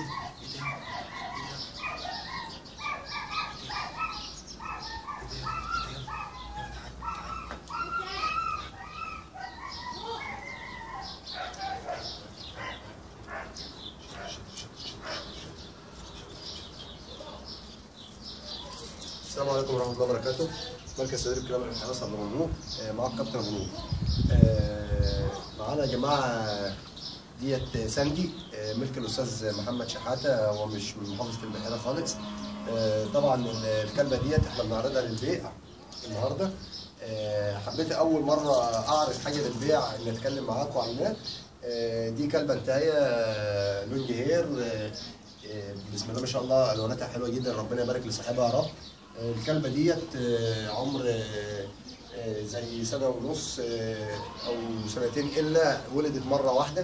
السلام عليكم ورحمه الله وبركاته مركز تدريب كلاب الحراسه عبد المنون آه، معاك كابتن ابو نور آه، معانا يا جماعه ديت ساندي آه، ملك الاستاذ محمد شحاته هو مش من محافظه البحيره خالص آه، طبعا ال- الكلبه ديت احنا بنعرضها للبيع النهارده آه، حبيت اول مره اعرض حاجه للبيع ان اتكلم معاكم عنها آه، دي كلبه انتهايه آه، لون جهير آه، آه، بسم الله ما شاء الله الواناتها حلوه جدا ربنا يبارك لصاحبها يا رب آه، الكلبه ديت آه، عمر آه، آه، زي سنه ونص آه، او سنتين الا ولدت مره واحده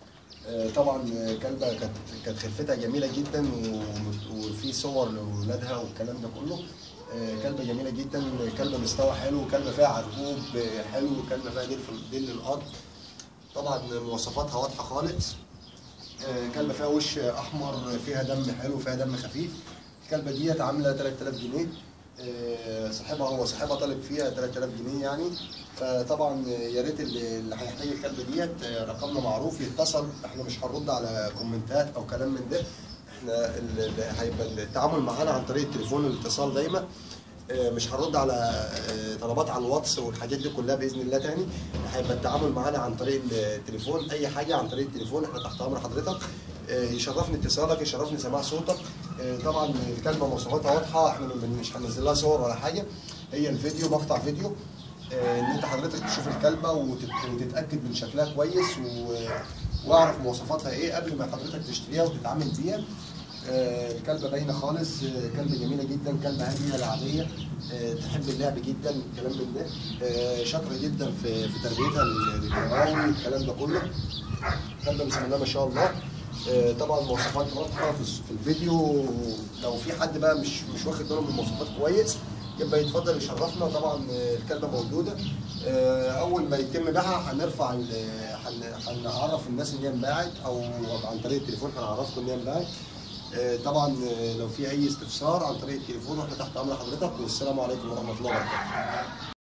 آه، طبعا آه، كلبه كانت كانت خلفتها جميله جدا و- وفي صور لاولادها والكلام ده كله آه، كلبه جميله جدا كلبه مستوى حلو كلبه فيها عرقوب آه، حلو كلبه فيها ديل في ديل الارض طبعا مواصفاتها واضحه خالص آه، كلبه فيها وش احمر فيها دم حلو فيها دم خفيف الكلبه ديت عامله 3000 جنيه آه، صاحبها هو صاحبها طالب فيها 3000 جنيه يعني فطبعا يا ريت اللي اللي هيحتاج الكلبه ديت آه، رقمنا معروف يتصل احنا مش هنرد على كومنتات او كلام من ده احنا ال- ال- هيبقى التعامل معانا عن طريق التليفون والاتصال دايما آه، مش هنرد على آه، طلبات على الواتس والحاجات دي كلها باذن الله تاني هيبقى التعامل معانا عن طريق التليفون اي حاجه عن طريق التليفون احنا تحت امر حضرتك آه، يشرفني اتصالك يشرفني سماع صوتك آه، طبعا الكلمه مواصفاتها واضحه احنا مش هننزل لها صور ولا حاجه هي الفيديو مقطع فيديو آه، ان انت حضرتك تشوف الكلبه وتت- وتتاكد من شكلها كويس و- واعرف مواصفاتها ايه قبل ما حضرتك تشتريها وتتعامل بيها آه، الكلبه باينه خالص آه، كلبه جميله جدا كلبه هاديه لعبيه آه، تحب اللعب جدا كلام من ده آه، شاطره جدا في في تربيتها للراوي الكلام ده كله كلبه بسم الله ما شاء الله آه، طبعا مواصفات واضحه في الس- في الفيديو لو في حد بقى مش مش واخد باله من المواصفات كويس يبقى يتفضل يشرفنا طبعا آه، الكلبه موجوده آه، اول ما يتم بيعها هنرفع ال- هن- هنعرف الناس ان هي انباعت او عن طريق التليفون هنعرفكم ان هي انباعت آه، طبعا آه، لو في اي استفسار عن طريق التليفون واحنا تحت امر حضرتك والسلام عليكم ورحمه الله وبركاته